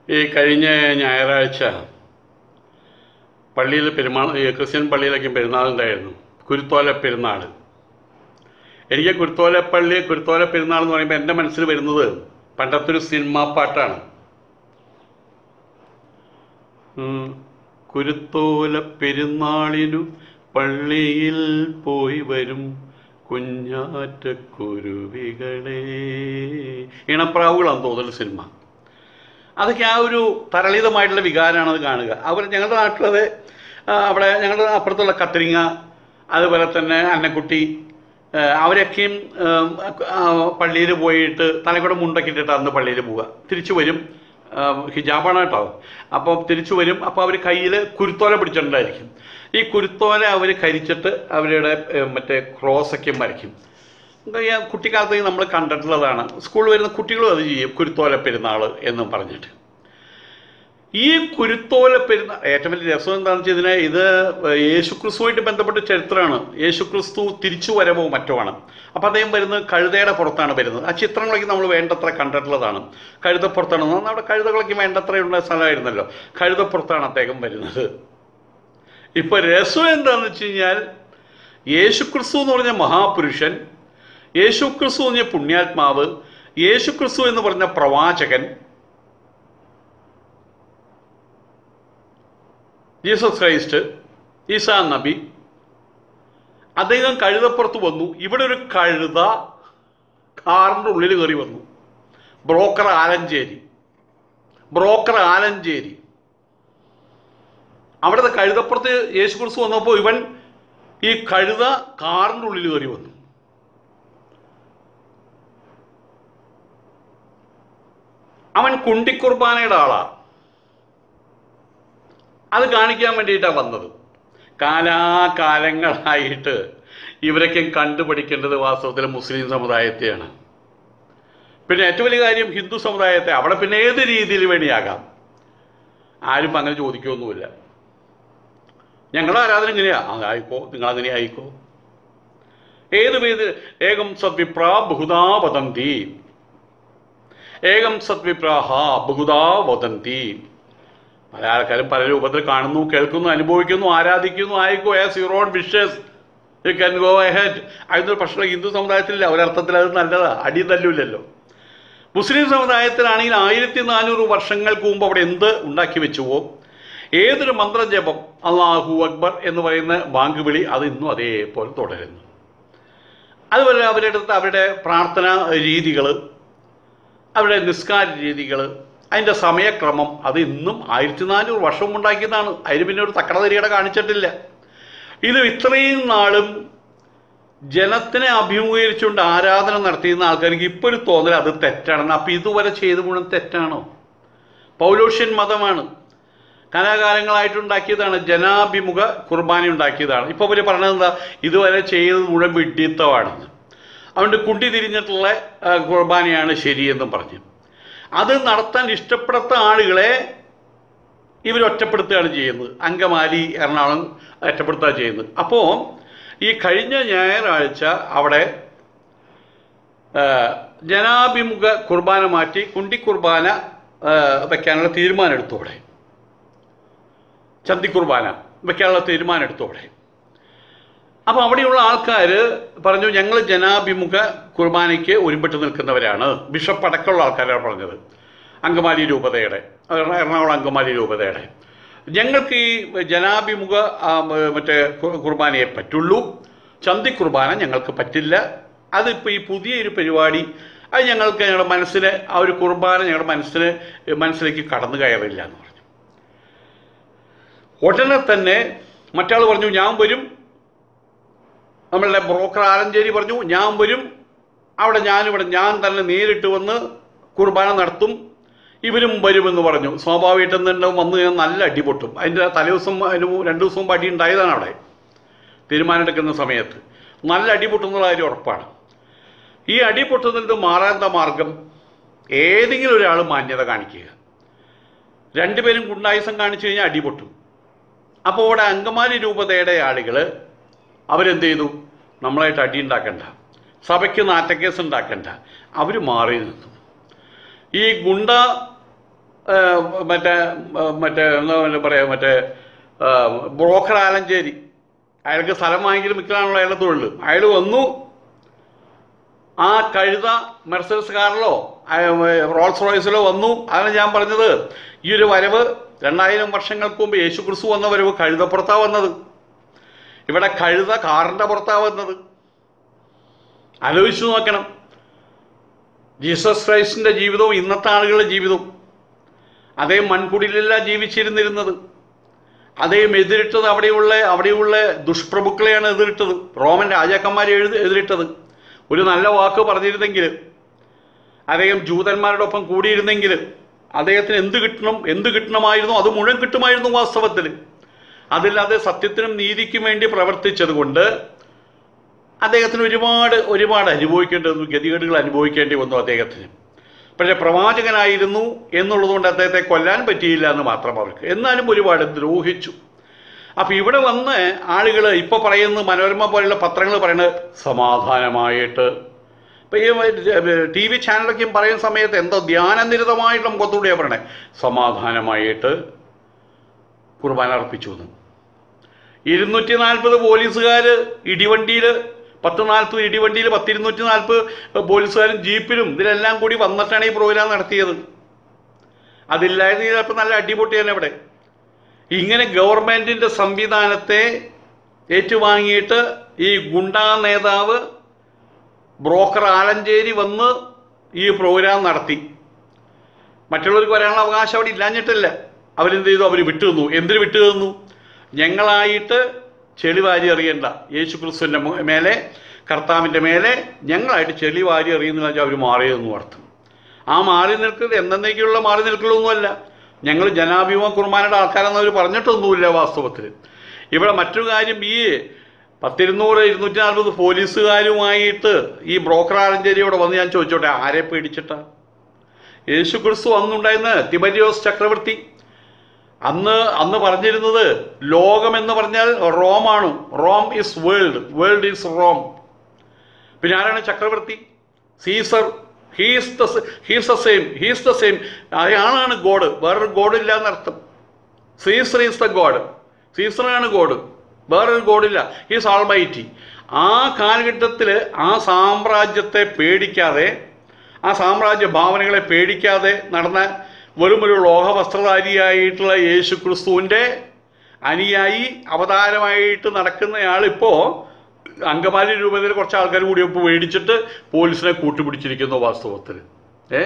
ഈ കഴിഞ്ഞ ഞായറാഴ്ച പള്ളിയിൽ പെരുമാൾ ഈ ക്രിസ്ത്യൻ പള്ളിയിലൊക്കെ പെരുന്നാളുണ്ടായിരുന്നു കുരുത്തോല പെരുന്നാൾ എനിക്ക് കുരുത്തോല പള്ളി കുരുത്തോല പെരുന്നാൾ എന്ന് പറയുമ്പോൾ എൻ്റെ മനസ്സിൽ വരുന്നത് പണ്ടത്തെ ഒരു സിനിമാ പാട്ടാണ് ഉം. കുരുത്തോല പെരുന്നാളിനു പള്ളിയിൽ പോയി വരും കുഞ്ഞാറ്റക്കുരുവികളെ ഇണപ്രാവുകളാണ് തോന്നൽ സിനിമ അതൊക്കെ ആ ഒരു തരളിതമായിട്ടുള്ള വികാരമാണ് അത് കാണുക അവർ ഞങ്ങളുടെ നാട്ടിലത് ആ, അവിടെ ഞങ്ങളുടെ അപ്പുറത്തുള്ള കത്തിരിങ്ങ അതുപോലെ തന്നെ അന്നക്കുട്ടി ആ, അവരൊക്കെയും പള്ളിയിൽ പോയിട്ട് തലക്കൂടെ മുണ്ടൊക്കെ ഇട്ടിട്ട് അന്ന് പള്ളിയിൽ പോവുക തിരിച്ചു വരും ആ, ഹിജാബാണ് കേട്ടോ അപ്പോൾ തിരിച്ചു വരും അപ്പോൾ അവർ കയ്യിൽ കുരുത്തോല പിടിച്ചിട്ടുണ്ടായിരിക്കും ഈ കുരുത്തോല അവർ കരിച്ചിട്ട് അവരുടെ ഏ, മറ്റേ ക്രോസൊക്കെ വരയ്ക്കും എന്താ ചെയ്യാ, കുട്ടിക്കാലത്ത് നമ്മൾ കണ്ടിട്ടുള്ളതാണ് സ്കൂളിൽ വരുന്ന കുട്ടികളും അത് ചെയ്യും കുരുത്തോല പെരുന്നാൾ എന്നും പറഞ്ഞിട്ട് ഈ കുരുത്തോല പെരുന്നാൾ ഏറ്റവും വലിയ രസം എന്താണെന്ന് വെച്ചാൽ ഇതിനെ ഇത് യേശുക്രിസ്തുവായിട്ട് ബന്ധപ്പെട്ട ചരിത്രമാണ് യേശുക്രിസ്തു തിരിച്ചു വരവോ മറ്റോ ആണ് അപ്പം അദ്ദേഹം വരുന്നത് കഴുതയുടെ പുറത്താണ് വരുന്നത് ആ ചിത്രങ്ങളൊക്കെ നമ്മൾ വേണ്ടത്ര കണ്ടിട്ടുള്ളതാണ് കഴുതപ്പുറത്താണ് നമ്മുടെ കഴുതകളൊക്കെ വേണ്ടത്രയുള്ള സ്ഥലമായിരുന്നല്ലോ കഴുതപ്പുറത്താണ് അദ്ദേഹം വരുന്നത് ഇപ്പൊ രസം എന്താന്ന് വെച്ച് കഴിഞ്ഞാൽ യേശുക്രിസ്തു എന്ന് പറഞ്ഞ മഹാപുരുഷൻ യേശുക്രിസ്തു എന്ന് പറഞ്ഞ പുണ്യാത്മാവ് യേശുക്രിസ്തു എന്ന് പറഞ്ഞ പ്രവാചകൻ ജീസസ് ക്രൈസ്റ്റ് ഈസാ നബി അദ്ദേഹം കഴുതപ്പുറത്ത് വന്നു ഇവിടെ ഒരു കഴുത കാറിൻ്റെ ഉള്ളിൽ കയറി വന്നു ബ്രോക്കർ ആലഞ്ചേരി ബ്രോക്കർ ആലഞ്ചേരി അവിടുത്തെ കഴുതപ്പുറത്ത് യേശു ക്രിസ്തു വന്നപ്പോൾ ഇവൻ ഈ കഴുത കാറിൻ്റെ ഉള്ളിൽ കയറി വന്നു അവൻ കുണ്ടിക്കുർബാനയുടെ ആളാ അത് കാണിക്കാൻ വേണ്ടിയിട്ടാണ് വന്നത് കാലാകാലങ്ങളായിട്ട് ഇവരൊക്കെ കണ്ടുപഠിക്കേണ്ടത് വാസ്തവത്തിൽ മുസ്ലിം സമുദായത്തെയാണ് പിന്നെ ഏറ്റവും വലിയ കാര്യം ഹിന്ദു സമുദായത്തെ അവിടെ പിന്നെ ഏത് രീതിയിൽ വേണിയാകാം ആരും അങ്ങനെ ചോദിക്കുകയൊന്നുമില്ല ഞങ്ങളുടെ ആരാധന എങ്ങനെയാ ആ ആയിക്കോ നിങ്ങൾ അങ്ങനെ ആയിക്കോ ഏത് പേര് ഏകം സദ്വിപ്ര ബഹുദാ വദന്തി ഏകം സദ്വിപ്രാഹ ബഹുദാ വദന്തി പല ആൾക്കാരും പല രൂപത്തിൽ കാണുന്നു കേൾക്കുന്നു അനുഭവിക്കുന്നു ആരാധിക്കുന്നു ആയിക്കോ as your own wishes you can go ahead അതിനൊരു പ്രശ്നം ഹിന്ദു സമുദായത്തിലില്ല ഒരർത്ഥത്തിൽ അത് നല്ലതാ അടി തല്ലൂല്ലല്ലോ മുസ്ലിം സമുദായത്തിലാണെങ്കിൽ ആയിരത്തി നാനൂറ് വർഷങ്ങൾക്ക് മുമ്പ് അവിടെ എന്ത് ഉണ്ടാക്കി വെച്ചുവോ ഏതൊരു മന്ത്രജപം അള്ളാഹു അക്ബർ എന്ന് പറയുന്ന ബാങ്ക് വിളി അത് ഇന്നും അതേപോലെ തുടരുന്നു അതുപോലെ അവരുടെ അടുത്ത് അവരുടെ പ്രാർത്ഥന രീതികൾ അവരുടെ നിസ്കാര രീതികൾ അതിൻ്റെ സമയക്രമം അത് ഇന്നും ആയിരത്തി നാനൂറ് വർഷം ഉണ്ടാക്കിയതാണ് അതിന് പിന്നെ ഒരു തക്കട തരികട കാണിച്ചിട്ടില്ല ഇത് ഇത്രയും നാളും ജനത്തിനെ അഭിമുഖീകരിച്ചുകൊണ്ട് ആരാധന നടത്തിയിരുന്ന ആൾക്കാർക്ക് ഇപ്പോൾ ഒരു തോന്നൽ അത് തെറ്റാണെന്ന് അപ്പം ഇതുവരെ ചെയ്ത മുഴുവൻ തെറ്റാണോ പൗലോഷ്യൻ മതമാണ് കലാകാലങ്ങളായിട്ടുണ്ടാക്കിയതാണ് ജനാഭിമുഖ കുർബാന ഉണ്ടാക്കിയതാണ് ഇപ്പോൾ അവർ പറഞ്ഞത് എന്താ ഇതുവരെ ചെയ്തത് മുഴുവൻ വിഡ്ഢിത്തമാണെന്ന് അതുകൊണ്ട് കുണ്ടി തിരിഞ്ഞിട്ടുള്ള ആ, കുർബാനയാണ് ശരിയെന്നും പറഞ്ഞു അത് നടത്താൻ ഇഷ്ടപ്പെടാത്ത ആളുകളെ ഇവർ ഒറ്റപ്പെടുത്തുകയാണ് ചെയ്യുന്നത് അങ്കമാലി എറണാകുളം ഒറ്റപ്പെടുത്തുക ചെയ്യുന്നത് അപ്പോൾ ഈ കഴിഞ്ഞ ഞായറാഴ്ച അവിടെ ആ, ജനാഭിമുഖ കുർബാന മാറ്റി കുണ്ടി കുർബാന ആ, വെക്കാനുള്ള തീരുമാനം എടുത്തു അവിടെ ചന്തി കുർബാന വെക്കാനുള്ള തീരുമാനം എടുത്തു അവിടെ അപ്പോൾ അവിടെയുള്ള ആൾക്കാർ പറഞ്ഞു ഞങ്ങൾ ജനാഭിമുഖ കുർബാനയ്ക്ക് ഒരുമ്പെട്ട് നിൽക്കുന്നവരാണ് ബിഷപ്പ് അടക്കമുള്ള ആൾക്കാരാണ് പറഞ്ഞത് അങ്കമാലി രൂപതയുടെ എറ- എറണാകുളം അങ്കമാലി രൂപതയുടെ ഞങ്ങൾക്ക് ഈ ജനാഭിമുഖ ആ, മ- മറ്റേ കു- കുർബാനയെ പറ്റുള്ളൂ ചന്തി കുർബാന ഞങ്ങൾക്ക് പറ്റില്ല അതിപ്പോൾ ഈ പുതിയൊരു പരിപാടി അത് ഞങ്ങൾക്ക് ഞങ്ങളുടെ മനസ്സിന് ആ ഒരു കുർബാന ഞങ്ങളുടെ മനസ്സിന് മനസ്സിലേക്ക് കടന്നു കയറില്ല എന്ന് പറഞ്ഞു ഉടനെ തന്നെ മറ്റാൾ പറഞ്ഞു ഞാൻ വരും നമ്മളുടെ ബ്രോക്കർ ആലഞ്ചേരി പറഞ്ഞു ഞാൻ വരും അവിടെ ഞാനിവിടെ ഞാൻ തന്നെ നേരിട്ട് വന്ന് കുർബാന നടത്തും ഇവരും വരുമെന്ന് പറഞ്ഞു സ്വാഭാവികമായിട്ടും തന്നെ വന്ന് ഞാൻ നല്ല അടി പൊട്ടും അതിൻ്റെ തലേദിവസം അതിന് മു- രണ്ട് ദിവസം മുമ്പ് അടി ഉണ്ടായതാണ് അവിടെ തീരുമാനമെടുക്കുന്ന സമയത്ത് നല്ല അടി പൊട്ടുന്നുള്ള കാര്യം ഉറപ്പാണ് ഈ അടി പൊട്ടുന്നതിന് മാറാത്ത മാർഗം ഏതെങ്കിലും ഒരാൾ മാന്യത കാണിക്കുക രണ്ടുപേരും ഗുണ്ടായുസം കാണിച്ചു കഴിഞ്ഞാൽ അടി പൊട്ടും അപ്പോൾ ഇവിടെ അങ്കമാലി രൂപതയുടെ ആളുകൾ അവരെന്ത് ചെയ്തു നമ്മളായിട്ട് അടി ഉണ്ടാക്കണ്ട സഭയ്ക്ക് നാറ്റക്കേസ് ഉണ്ടാക്കണ്ട അവർ മാറി നിന്നു ഈ ഗുണ്ട ആ, മറ്റേ ആ, മറ്റേ എന്താ പറയാ മറ്റേ ആ, ബ്രോക്കർ ആലഞ്ചേരി അയാൾക്ക് സ്ഥലം വാങ്ങിക്കൽ മിക്കലാണല്ലോ അയാളുടെ തൊഴിൽ അയാൾ വന്നു ആ കഴുത മെർസൽസ് കാറിലോ ആ, റോൾസ് റോയ്സിലോ വന്നു അതാണ് ഞാൻ പറഞ്ഞത് ഈ ഒരു വരവ് രണ്ടായിരം വർഷങ്ങൾക്ക് മുമ്പ് യേശു ക്രിസ്തു വന്ന വരവ് കഴുതപ്പുറത്താണ് വന്നത് ഇവിടെ കഴുത കാറിൻ്റെ പുറത്താണ് വന്നത് ആലോചിച്ചു നോക്കണം ജീസസ് ക്രൈസ്റ്റിൻ്റെ ജീവിതവും ഇന്നത്തെ ആളുകളുടെ ജീവിതവും അതേ മൺകുടിലല്ല ജീവിച്ചിരുന്നിരുന്നത് അതേം എതിരിട്ടത് അവിടെയുള്ള അവിടെയുള്ള ദുഷ്പ്രഭുക്കളെയാണ് എതിരിട്ടത് റോമൻ രാജാക്കന്മാരെ എഴുതി എതിരിട്ടത് ഒരു നല്ല വാക്ക് പറഞ്ഞിരുന്നെങ്കിൽ അദ്ദേഹം ജൂതന്മാരുടെ ഒപ്പം കൂടിയിരുന്നെങ്കിൽ അദ്ദേഹത്തിന് എന്ത് കിട്ടണം എന്ത് കിട്ടണമായിരുന്നു അത് മുഴുവൻ കിട്ടുമായിരുന്നു വാസ്തവത്തിൽ അതില്ലാതെ സത്യത്തിനും നീതിക്കും വേണ്ടി പ്രവർത്തിച്ചത് കൊണ്ട് അദ്ദേഹത്തിന് ഒരുപാട് ഒരുപാട് അനുഭവിക്കേണ്ടി വന്നു ഗതികേടുകൾ അനുഭവിക്കേണ്ടി വന്നു അദ്ദേഹത്തിന് പക്ഷേ പ്രവാചകനായിരുന്നു എന്നുള്ളതുകൊണ്ട് അദ്ദേഹത്തെ കൊല്ലാൻ പറ്റിയില്ല എന്ന് മാത്രം അവർക്ക് എന്നാലും ഒരുപാട് ദ്രോഹിച്ചു അപ്പം ഇവിടെ വന്ന് ആളുകൾ ഇപ്പോൾ പറയുന്ന മനോരമ പോലുള്ള പത്രങ്ങൾ പറയുന്നത് സമാധാനമായിട്ട് ഇപ്പം ഈ ടി വി ചാനലൊക്കെയും പറയുന്ന സമയത്ത് എന്തോ ധ്യാനനിരതമായിട്ട് മുഖത്തൂടെയാണ് പറയണേ സമാധാനമായിട്ട് കുർബാന അർപ്പിച്ചു എന്ന് ഇരുന്നൂറ്റി നാൽപ്പത് പോലീസുകാർ ഇടിവണ്ടിയിൽ പത്ത് നാൽപ്പത് ഇടിവണ്ടിയിൽ പത്തിരുന്നൂറ്റി നാൽപ്പത് പോലീസുകാരും ജീപ്പിലും ഇതിലെല്ലാം കൂടി വന്നിട്ടാണ് ഈ പ്രോഗ്രാം നടത്തിയത് അതില്ലായിരുന്നു ചിലപ്പോൾ നല്ല അടിപൊട്ടിയാണ് ഇവിടെ ഇങ്ങനെ ഗവൺമെൻറ്റിൻ്റെ സംവിധാനത്തെ ഏറ്റുവാങ്ങിയിട്ട് ഈ ഗുണ്ടാ നേതാവ് ബ്രോക്കർ ആലഞ്ചേരി വന്ന് ഈ പ്രോഗ്രാം നടത്തി മറ്റുള്ളവർക്ക് വരാനുള്ള അവകാശം അവിടെ ഇല്ലാഞ്ഞിട്ടില്ല അവരെന്ത് ചെയ്തു അവർ വിട്ടു തന്നു എന്തിന് വിട്ടു തന്നു ഞങ്ങളായിട്ട് ചെളി വാരി എറിയണ്ട യേശു ക്രിസ്തുവിൻ്റെ മേലെ കർത്താവിൻ്റെ മേലെ ഞങ്ങളായിട്ട് ചെളി വാരി എറിയുന്ന വെച്ചാൽ അവർ മാറിയതെന്ന് അർത്ഥം ആ മാറി നിൽക്കുന്നത് എന്നേക്കുള്ള മാറി നിൽക്കലൊന്നുമല്ല ഞങ്ങൾ ജനാഭിമുഖ കുർബാനയുടെ ആൾക്കാരെന്ന് അവർ പറഞ്ഞിട്ടൊന്നുമില്ല വാസ്തവത്തിൽ ഇവിടെ മറ്റൊരു കാര്യം ഈ പത്തിരുന്നൂറ് ഇരുന്നൂറ്റി നാൽപ്പത് പോലീസുകാരുമായിട്ട് ഈ ബ്രോക്കർ ആലഞ്ചേരി ഇവിടെ വന്ന് ഞാൻ ചോദിച്ചോട്ടെ ആരെ പേടിച്ചിട്ടാ യേശു ക്രിസ്തു അന്നുണ്ടായിരുന്ന തിബരിയോസ് ചക്രവർത്തി അന്ന് അന്ന് പറഞ്ഞിരുന്നത് ലോകം എന്ന് പറഞ്ഞാൽ റോമാണ് Rome is world world is Rome പിന്നെ ആരാണ് ചക്രവർത്തി Caesar he's the he's the same he's the same അയാളാണ് ഗോഡ് വേറൊരു ഗോഡ് ഇല്ല എന്നർത്ഥം സീസർ ഈസ് ദ ഗോഡ് സീസറാണ് ഗോഡ് വേറൊരു ഗോഡില്ല ഹീസ് ആൾ മൈറ്റി ആ കാലഘട്ടത്തിൽ ആ സാമ്രാജ്യത്തെ പേടിക്കാതെ ആ സാമ്രാജ്യ ഭാവനകളെ പേടിക്കാതെ നടന്ന വെറുമൊരു ലോഹവസ്ത്രധാരിയായിട്ടുള്ള യേശു ക്രിസ്തുവിൻ്റെ അനുയായി അവതാരമായിട്ട് നടക്കുന്നയാളിപ്പോൾ അങ്കമാലി രൂപത്തിൽ കുറച്ച് ആൾക്കാർ കൂടി ഇപ്പോൾ മേടിച്ചിട്ട് പോലീസിനെ കൂട്ടുപിടിച്ചിരിക്കുന്നു വാസ്തവത്തിൽ ഏ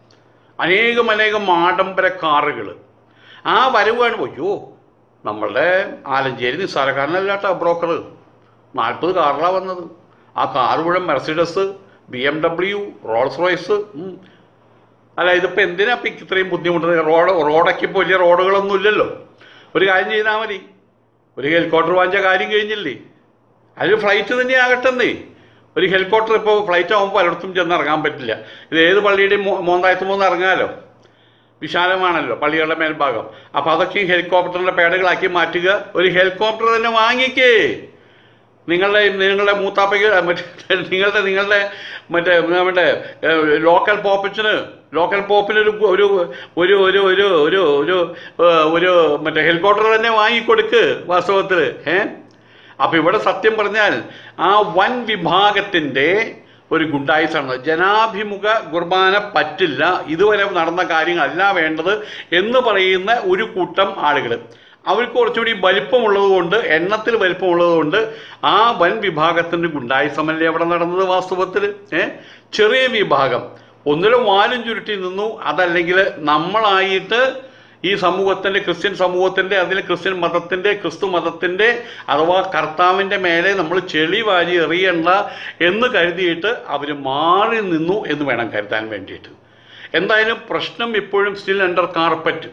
അനേകം അനേകം ആഡംബര കാറുകൾ ആ വരവാണ് അയ്യോ നമ്മളുടെ ആലഞ്ചേരി നിസ്സാരക്കാരനല്ല കേട്ടോ ബ്രോക്കർ നാൽപ്പത് കാറിലാണ് വന്നത് ആ കാർ മുഴുവൻ Mercedes B M W Rolls Royce ഉം. അല്ല ഇതിപ്പോൾ എന്തിനാ ഇപ്പം ഇത്രയും ബുദ്ധിമുട്ട് റോഡ് റോഡൊക്കെ ഇപ്പോൾ വലിയ റോഡുകളൊന്നും ഇല്ലല്ലോ ഒരു കാര്യം ചെയ്താൽ മതി ഒരു ഹെലികോപ്റ്റർ വാങ്ങിച്ച കാര്യം കഴിഞ്ഞില്ലേ അതിൽ ഫ്ലൈറ്റ് തന്നെ ആകട്ടെന്നേ ഒരു ഹെലികോപ്റ്റർ ഇപ്പോൾ ഫ്ലൈറ്റ് ആകുമ്പോൾ പലയിടത്തും ചെന്ന് ഇറങ്ങാൻ പറ്റില്ല ഇത് ഏത് പള്ളിയുടെയും മോ- മോന്തായത്ത് മൂന്ന് ഇറങ്ങാമല്ലോ വിശാലമാണല്ലോ പള്ളികളുടെ മേൽഭാഗം അപ്പോൾ അതൊക്കെ ഈ ഹെലികോപ്റ്ററിൻ്റെ പേടുകളാക്കി മാറ്റുക ഒരു ഹെലികോപ്റ്റർ തന്നെ വാങ്ങിക്കേ നിങ്ങളുടെ നിങ്ങളുടെ മൂത്താപ്പയ്ക്ക് മറ്റേ നിങ്ങളുടെ നിങ്ങളുടെ മറ്റേ നമ്മുടെ ലോക്കൽ പോപ്പച്ചിന് ലോക്കൽ പോപ്പിന് ഒരു ഒരു ഒരു ഒരു ഒരു ഒരു ഒരു ഏഹ്, ഒരു മറ്റേ ഹെലികോപ്റ്റർ തന്നെ വാങ്ങിക്കൊടുക്ക് വാസ്തവത്തിൽ ഏ അപ്പം ഇവിടെ സത്യം പറഞ്ഞാൽ ആ വൻ വിഭാഗത്തിൻ്റെ ഒരു ഗുണ്ടായിസാണ് ജനാഭിമുഖ കുർബാന പറ്റില്ല ഇതുവരെ നടന്ന കാര്യങ്ങളല്ല വേണ്ടത് എന്ന് പറയുന്ന ഒരു കൂട്ടം ആളുകൾ അവർക്ക് കുറച്ചുകൂടി വലിപ്പമുള്ളത് കൊണ്ട് എണ്ണത്തിൽ വലിപ്പമുള്ളത് കൊണ്ട് ആ വൻ വിഭാഗത്തിൻ്റെ ഗുണ്ടായിസമല്ലേ അവിടെ നടന്നത് വാസ്തവത്തിൽ ഏ ചെറിയ വിഭാഗം ഒന്നിലും വാലും ചുരുട്ടി നിന്നു അതല്ലെങ്കിൽ നമ്മളായിട്ട് ഈ സമൂഹത്തിൻ്റെ ക്രിസ്ത്യൻ സമൂഹത്തിൻ്റെ അതിൽ ക്രിസ്ത്യൻ മതത്തിൻ്റെ ക്രിസ്തു മതത്തിൻ്റെ അഥവാ കർത്താവിൻ്റെ മേലെ നമ്മൾ ചെളി വാരി എറിയണ്ട എന്ന് കരുതിയിട്ട് അവർ മാറി നിന്നു എന്ന് വേണം കരുതാൻ വേണ്ടിയിട്ട് എന്തായാലും പ്രശ്നം ഇപ്പോഴും സ്റ്റിൽ അണ്ടർ കാർപ്പറ്റ്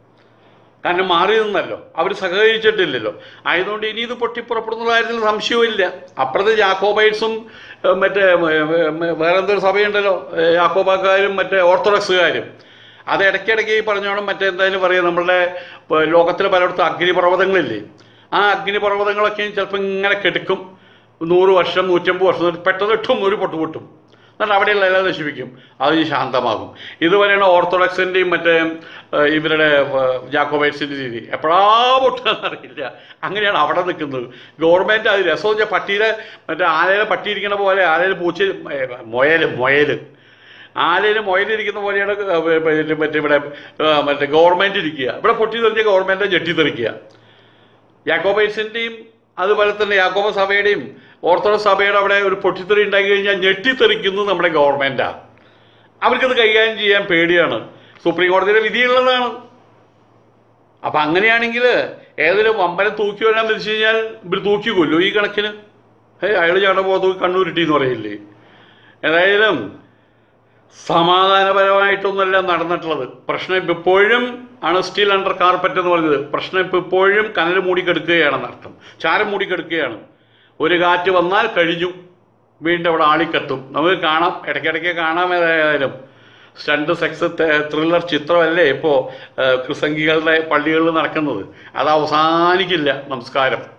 കാരണം മാറി നിന്നല്ലോ അവർ സഹകരിച്ചിട്ടില്ലല്ലോ ആയതുകൊണ്ട് ഇനി ഇത് പൊട്ടിപ്പുറപ്പെടുന്ന കാര്യത്തിൽ സംശയവുമില്ല അപ്പുറത്ത് ജാക്കോബൈറ്റ്സും ഏഹ്, മറ്റേ ഏഹ്, ഏഹ്, വേറെ എന്തൊരു സഭയുണ്ടല്ലോ ഏഹ്, യാക്കോബാക്കാരും മറ്റേ ഓർത്തഡോക്സുകാരും അത് ഇടയ്ക്കിടയ്ക്ക് ഈ പറഞ്ഞോണം മറ്റേ എന്തായാലും പറയാം നമ്മളുടെ ഇപ്പൊ ലോകത്തിലെ പലയിടത്തും അഗ്നിപർവ്വതങ്ങളില്ലേ ആ അഗ്നിപർവ്വതങ്ങളൊക്കെ ചിലപ്പോൾ ഇങ്ങനെ കെടുക്കും നൂറ് വർഷം നൂറ്റമ്പത് വർഷം പെട്ടെന്ന് ഇട്ടും ഒരു പൊട്ട് പൊട്ടും എന്നിട്ട് അവിടെയുള്ള എല്ലാം നശിപ്പിക്കും അത് ഇനി ശാന്തമാകും ഇതുവരെയാണ് ഓർത്തഡോക്സിൻ്റെയും മറ്റേ ഏഹ്, ഇവരുടെ ഏഹ്, ജാക്കോബൈറ്റ്സിൻ്റെ രീതി എപ്പോഴാ പൊട്ടാന്നറിയില്ല അങ്ങനെയാണ് അവിടെ നിൽക്കുന്നത് ഗവൺമെൻറ് അത് രസം വെച്ചാൽ പട്ടിയുടെ മറ്റേ ആലയിലെ പട്ടി ഇരിക്കണ പോലെ ആലയിൽ പൂച്ച ഏഹ്, മുയൽ മുയൽ ആലയിൽ മുയലിരിക്കുന്ന പോലെയാണ് ഏഹ്, മറ്റേ മറ്റേ ഇവിടെ ഏഹ്, മറ്റേ ഗവൺമെൻറ് ഇരിക്കുക ഇവിടെ പൊട്ടി തെറിഞ്ഞ ഗവൺമെൻറ് ഞെട്ടിത്തെറിക്കുക യാക്കോബൈറ്റ്സിൻ്റെയും അതുപോലെ തന്നെ യാക്കോബ സഭയുടെയും ഓർത്തഡോക്സ് സഭയുടെ അവിടെ ഒരു പൊട്ടിത്തെറി ഉണ്ടാക്കി കഴിഞ്ഞാൽ ഞെട്ടിത്തെറിക്കുന്നത് നമ്മുടെ ഗവൺമെൻറ്റാണ് അവർക്കത് കൈകാര്യം ചെയ്യാൻ പേടിയാണ് സുപ്രീം കോടതിയുടെ വിധിയുള്ളതാണ് അപ്പം അങ്ങനെയാണെങ്കിൽ ഏതെങ്കിലും വമ്പനം തൂക്കി വരാൻ വെച്ച് കഴിഞ്ഞാൽ ഇവർ തൂക്കി കൊല്ലു ഈ കണക്കിന് ഏയ് അയാൾ ചാട പോകത്ത് കണ്ണൂരിട്ടി എന്ന് പറയില്ലേ ഏതായാലും സമാധാനപരമായിട്ടൊന്നുമല്ല നടന്നിട്ടുള്ളത് പ്രശ്നം ഇപ്പം ഇപ്പോഴും ആണ് സ്റ്റിൽ അണ്ടർ കാർപ്പറ്റ് എന്ന് പറഞ്ഞത് പ്രശ്നം ഇപ്പം ഇപ്പോഴും കനൽ മൂടിക്കെടുക്കുകയാണെന്ന് അർത്ഥം ചാരം മൂടിക്കെടുക്കുകയാണ് ഒരു കാറ്റ് വന്നാൽ കഴിഞ്ഞു വീണ്ടും അവിടെ ആളിക്കത്തും നമുക്ക് കാണാം ഇടയ്ക്കിടയ്ക്ക് കാണാം ഏതായാലും സ്റ്റണ്ട് സെക്സ് ത്രില്ലർ ചിത്രമല്ലേ ഇപ്പോൾ ക്രിസംഗികളുടെ പള്ളികളിൽ നടക്കുന്നത് അത് അവസാനിക്കില്ല നമസ്കാരം